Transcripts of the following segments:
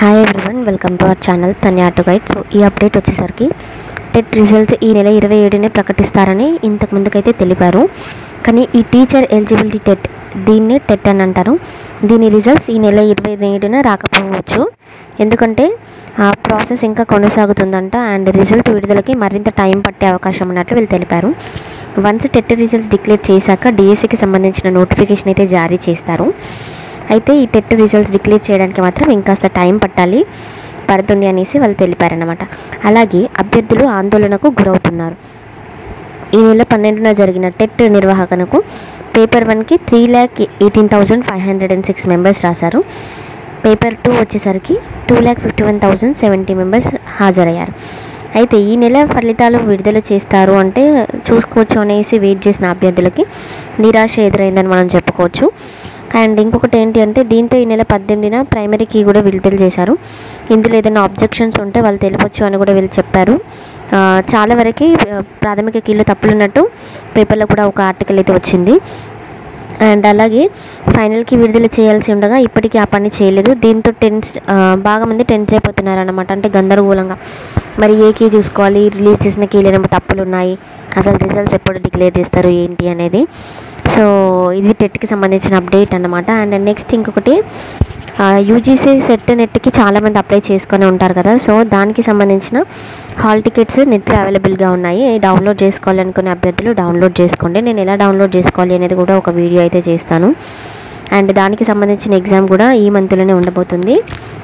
hi everyone welcome to our channel Tanya auto guide so ఈ update వచ్చేసరికి TET results ఈ నెల ఇరవై ఏడునే ప్రకటిస్తారని ఇంతకు ముందుకైతే తెలిపారు కానీ ఈ టీచర్ ఎలిజిబిలిటీ టెట్ దీన్ని టెట్ అని అంటారు దీని రిజల్ట్స్ ఈ నెల ఇరవై ఏడున రాకపోవచ్చు ఎందుకంటే ఆ ప్రాసెస్ ఇంకా కొనసాగుతుందంట అండ్ రిజల్ట్ విడుదలకి మరింత టైం పట్టే అవకాశం ఉన్నట్లు వీళ్ళు తెలిపారు వన్స్ టెట్ రిజల్ట్స్ డిక్లేర్ చేశాక డిఎస్సికి సంబంధించిన నోటిఫికేషన్ అయితే జారీ చేస్తారు అయితే ఈ టెట్ రిజల్ట్స్ డిక్లేర్ చేయడానికి మాత్రం ఇంకాస్త టైం పట్టాలి పడుతుంది అనేసి వాళ్ళు తెలిపారన్నమాట అలాగే అభ్యర్థులు ఆందోళనకు గురవుతున్నారు ఈ నెల పన్నెండున జరిగిన టెట్ నిర్వాహకనకు పేపర్ వన్కి three lakh eighteen thousand five hundred and six members రాశారు పేపర్ టూ వచ్చేసరికి two lakh fifty one thousand seventy members హాజరయ్యారు అయితే ఈ నెల ఫలితాలు విడుదల చేస్తారు అంటే చూసుకోవచ్చు అనేసి వెయిట్ చేసిన అభ్యర్థులకి నిరాశ ఎదురైందని మనం చెప్పుకోవచ్చు అండ్ ఇంకొకటి ఏంటి అంటే దీంతో ఈ నెల పద్దెనిమిదిన ప్రైమరీ కీ కూడా విడుదల చేశారు ఇందులో ఏదైనా అబ్జెక్షన్స్ ఉంటే వాళ్ళు తెలిపొచ్చు అని కూడా వీళ్ళు చెప్పారు ఆ, చాలా వరకు ఆ, ప్రాథమిక కీలో తప్పులున్నట్టు పేపర్లో కూడా ఒక ఆర్టికల్ అయితే వచ్చింది అండ్ అలాగే ఫైనల్కి విడుదల చేయాల్సి ఉండగా ఇప్పటికీ ఆ పని చేయలేదు దీంతో టెన్స్ ఆ, బాగా మంది టెన్స్ అయిపోతున్నారు అనమాట అంటే గందరగోళంగా మరి ఏ కీ చూసుకోవాలి రిలీజ్ చేసిన కీలు ఏమో తప్పులు ఉన్నాయి అసలు రిజల్ట్స్ ఎప్పుడు డిక్లేర్ చేస్తారు ఏంటి అనేది సో ఇది టెట్కి సంబంధించిన అప్డేట్ అన్నమాట అండ్ నెక్స్ట్ ఇంకొకటి యూజీసీ సెట్ నెట్కి చాలామంది అప్లై చేసుకొని ఉంటారు కదా సో దానికి సంబంధించిన హాల్ టికెట్స్ నెట్లో అవైలబుల్గా ఉన్నాయి డౌన్లోడ్ చేసుకోవాలనుకునే అభ్యర్థులు డౌన్లోడ్ చేసుకోండి నేను ఎలా డౌన్లోడ్ చేసుకోవాలి అనేది కూడా ఒక వీడియో అయితే చేస్తాను అండ్ దానికి సంబంధించిన ఎగ్జామ్ కూడా ఈ మంత్లోనే ఉండబోతుంది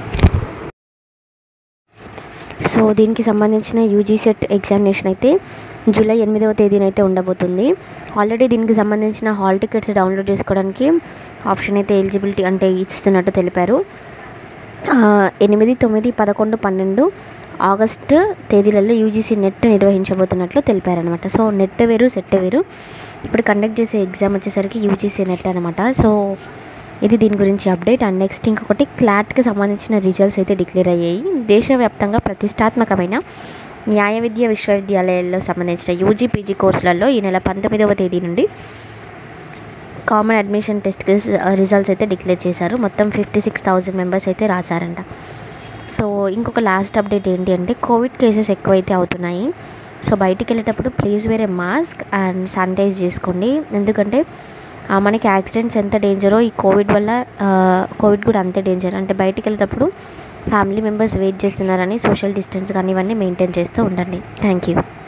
సో దీనికి సంబంధించిన యూజీ సెట్ ఎగ్జామినేషన్ అయితే జూలై ఎనిమిదవ తేదీన అయితే ఉండబోతుంది ఆల్రెడీ దీనికి సంబంధించిన హాల్ టికెట్స్ డౌన్లోడ్ చేసుకోవడానికి ఆప్షన్ అయితే ఎలిజిబిలిటీ అంటే ఇస్తున్నట్టు తెలిపారు ఆ, ఎనిమిది తొమ్మిది పదకొండు పన్నెండు ఆగస్టు తేదీలలో యూజీసీ నెట్ నిర్వహించబోతున్నట్లు తెలిపారనమాట సో నెట్ వేరు సెట్ వేరు ఇప్పుడు కండక్ట్ చేసే ఎగ్జామ్ వచ్చేసరికి యూజీసీ నెట్ అనమాట సో ఇది దీని గురించి అప్డేట్ అండ్ నెక్స్ట్ ఇంకొకటి క్లాట్కి సంబంధించిన రిజల్ట్స్ అయితే డిక్లేర్ అయ్యాయి దేశవ్యాప్తంగా ప్రతిష్టాత్మకమైన న్యాయ విద్య విశ్వవిద్యాలయాల్లో సంబంధించిన యూజీ పీజీ కోర్సులలో ఈ నెల పంతొమ్మిదవ తేదీ నుండి కామన్ అడ్మిషన్ టెస్ట్ రిజల్ట్స్ అయితే డిక్లేర్ చేశారు మొత్తం ఫిఫ్టీ సిక్స్ థౌజండ్ మెంబర్స్ అయితే రాశారంట సో ఇంకొక లాస్ట్ అప్డేట్ ఏంటి అంటే కోవిడ్ కేసెస్ ఎక్కువైతే అవుతున్నాయి సో బయటికి వెళ్ళేటప్పుడు ప్లీజ్ వేరే మాస్క్ అండ్ శానిటైజ్ చేసుకోండి ఎందుకంటే ఆ, మనకి యాక్సిడెంట్స్ ఎంత డేంజరో ఈ కోవిడ్ వల్ల ఆ, కోవిడ్ కూడా అంతే డేంజర్ అంటే బయటికి వెళ్ళేటప్పుడు ఫ్యామిలీ మెంబర్స్ వెయిట్ చేస్తున్నారని సోషల్ డిస్టెన్స్ కానీ ఇవన్నీ మెయింటైన్ చేస్తూ ఉండండి థ్యాంక్ యూ